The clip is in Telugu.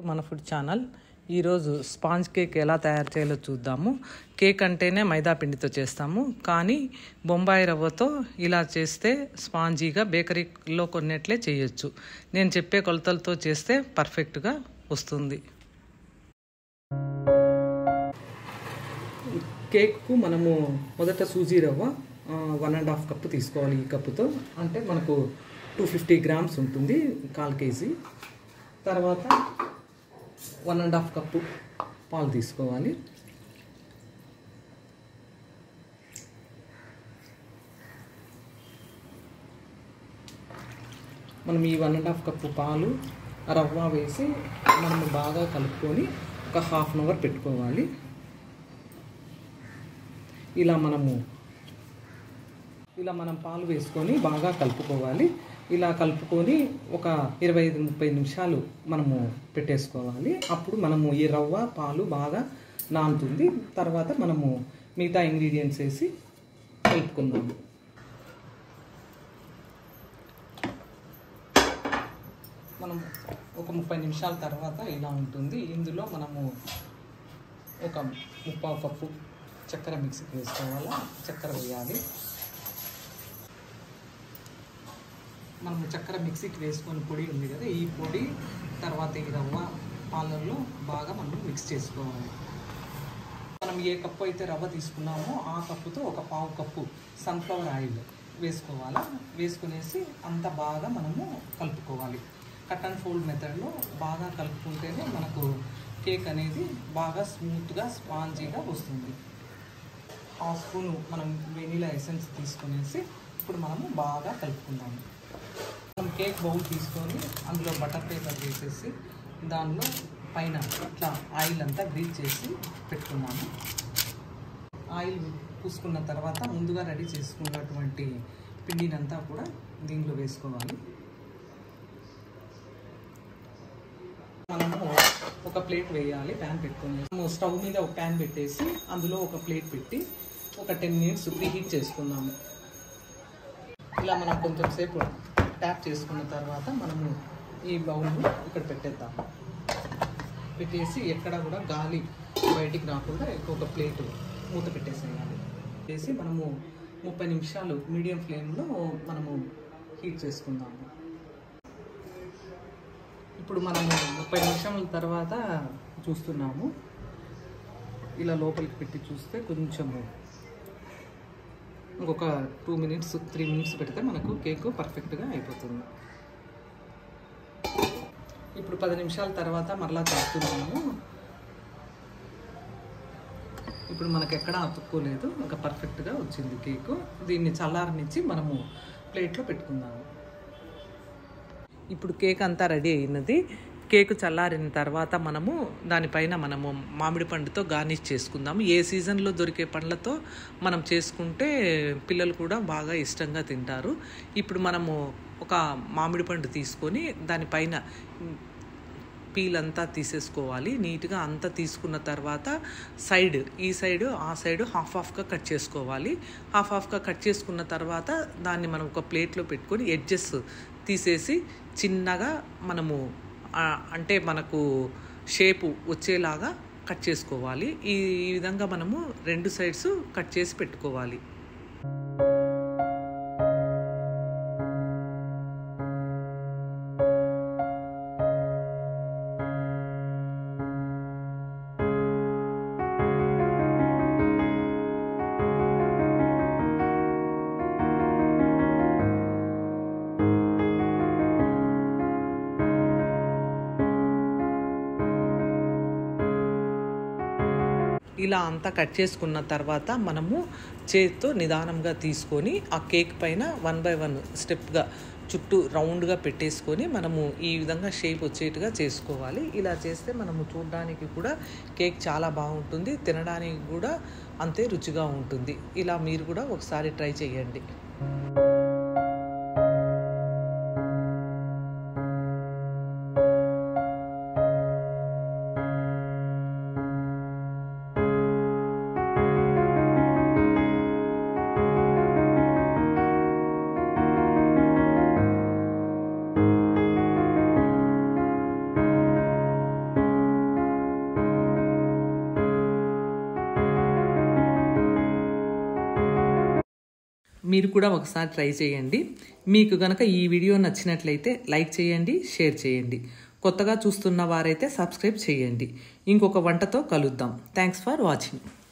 మన ఫుడ్ ఛానల్ ఈరోజు స్పాంజ్ కేక్ ఎలా తయారు చేయాలో చూద్దాము కేక్ అంటేనే మైదా పిండితో చేస్తాము కానీ బొంబాయి రవ్వతో ఇలా చేస్తే స్పాంజీగా బేకరీలో కొన్నట్లే చేయొచ్చు నేను చెప్పే కొలతలతో చేస్తే పర్ఫెక్ట్గా వస్తుంది కేక్కు మనము మొదట సూజీ రవ్వ వన్ అండ్ హాఫ్ కప్పు తీసుకోవాలి ఈ కప్పుతో అంటే మనకు టూ ఫిఫ్టీ గ్రామ్స్ ఉంటుంది కాల్ కేజీ తర్వాత వన్ అండ్ హాఫ్ కప్పు పాలు తీసుకోవాలి మనం ఈ వన్ అండ్ హాఫ్ కప్పు పాలు రవ్వ వేసి మనం బాగా కలుపుకొని ఒక హాఫ్ అన్ అవర్ పెట్టుకోవాలి ఇలా మనము ఇలా మనం పాలు వేసుకొని బాగా కలుపుకోవాలి ఇలా కలుపుకొని ఒక ఇరవై ఐదు ముప్పై నిమిషాలు మనము పెట్టేసుకోవాలి అప్పుడు మనము ఈ రవ్వ పాలు బాగా నానుతుంది తర్వాత మనము మిగతా ఇంగ్రీడియంట్స్ వేసి కలుపుకుందాము మనం ఒక ముప్పై నిమిషాల తర్వాత ఇలా ఉంటుంది ఇందులో మనము ఒక ముప్పావు కప్పు చక్కెర మిక్సీకి వేసుకోవాలా చక్కెర వేయాలి మనం చక్కెర మిక్సీకి వేసుకొని పొడి ఉంది కదా ఈ పొడి తర్వాత ఈ రవ్వ పాలల్లో బాగా మనం మిక్స్ చేసుకోవాలి మనం ఏ కప్పు అయితే రవ్వ తీసుకున్నామో ఆ కప్పుతో ఒక పావు కప్పు సన్ఫ్లవర్ ఆయిల్ వేసుకోవాలా వేసుకునేసి అంత బాగా మనము కలుపుకోవాలి కట్ అండ్ ఫోల్డ్ మెథడ్లో బాగా కలుపుకుంటేనే మనకు కేక్ అనేది బాగా స్మూత్గా స్పాంజీగా వస్తుంది హాఫ్ స్పూన్ మనం వెనీలా ఎసెన్స్ తీసుకునేసి ఇప్పుడు మనము బాగా కలుపుకుందాము మనం కేక్ బౌల్ తీసుకొని అందులో బటర్ పేపర్ వేసేసి దానిలో పైన ఇట్లా ఆయిల్ అంతా గ్రీట్ చేసి పెట్టుకున్నాము ఆయిల్ పూసుకున్న తర్వాత ముందుగా రెడీ చేసుకున్నటువంటి పిండినంతా కూడా దీనిలో వేసుకోవాలి మనము ఒక ప్లేట్ వేయాలి ప్యాన్ పెట్టుకొని మనము స్టవ్ మీద ఒక ప్యాన్ పెట్టేసి అందులో ఒక ప్లేట్ పెట్టి ఒక టెన్ మినిట్స్ ప్రీహీట్ చేసుకుందాము ఇలా మనం కొంచెం సేపు ట్యాప్ చేసుకున్న తర్వాత మనము ఈ బౌల్ ఇక్కడ పెట్టేద్దాము పెట్టేసి ఎక్కడ కూడా గాలి బయటికి రాకుండా ఒక ప్లేట్ మూత పెట్టేసేయాలి వేసి మనము ముప్పై నిమిషాలు మీడియం ఫ్లేమ్లో మనము హీట్ చేసుకుందాము ఇప్పుడు మనము ముప్పై నిమిషాల తర్వాత చూస్తున్నాము ఇలా లోపలికి పెట్టి చూస్తే కొంచెము ఇంకొక టూ మినిట్స్ త్రీ మినిట్స్ పెడితే మనకు కేక్ పర్ఫెక్ట్గా అయిపోతుంది ఇప్పుడు పది నిమిషాల తర్వాత మరలా చేస్తున్నాము ఇప్పుడు మనకు ఎక్కడ అతుక్కోలేదు ఇంకా పర్ఫెక్ట్గా వచ్చింది కేకు దీన్ని చల్లారనిచ్చి మనము ప్లేట్లో పెట్టుకుందాము ఇప్పుడు కేక్ అంతా రెడీ అయినది కేక్ చల్లారిన తర్వాత మనము దానిపైన మనము మామిడి పండుతో గార్నిష్ చేసుకుందాము ఏ సీజన్లో దొరికే పండ్లతో మనం చేసుకుంటే పిల్లలు కూడా బాగా ఇష్టంగా తింటారు ఇప్పుడు మనము ఒక మామిడి పండు తీసుకొని దానిపైన పీల్ అంతా తీసేసుకోవాలి నీట్గా అంతా తీసుకున్న తర్వాత సైడ్ ఈ సైడ్ ఆ సైడ్ హాఫ్ హాఫ్గా కట్ చేసుకోవాలి హాఫ్ హాఫ్గా కట్ చేసుకున్న తర్వాత దాన్ని మనం ఒక ప్లేట్లో పెట్టుకొని ఎడ్జెస్ తీసేసి చిన్నగా మనము అంటే మనకు షేపు వచ్చేలాగా కట్ చేసుకోవాలి ఈ విధంగా మనము రెండు సైడ్స్ కట్ చేసి పెట్టుకోవాలి ఇలా అంతా కట్ చేసుకున్న తర్వాత మనము చేతితో నిదానంగా తీసుకొని ఆ కేక్ పైన వన్ బై వన్ స్టెప్గా చుట్టూ రౌండ్గా పెట్టేసుకొని మనము ఈ విధంగా షేప్ వచ్చేట్టుగా చేసుకోవాలి ఇలా చేస్తే మనము చూడడానికి కూడా కేక్ చాలా బాగుంటుంది తినడానికి కూడా అంతే రుచిగా ఉంటుంది ఇలా మీరు కూడా ఒకసారి ట్రై చేయండి మీరు కూడా ఒకసారి ట్రై చేయండి మీకు గనక ఈ వీడియో నచ్చినట్లయితే లైక్ చేయండి షేర్ చేయండి కొత్తగా చూస్తున్న వారైతే సబ్స్క్రైబ్ చేయండి ఇంకొక వంటతో కలుద్దాం థ్యాంక్స్ ఫర్ వాచింగ్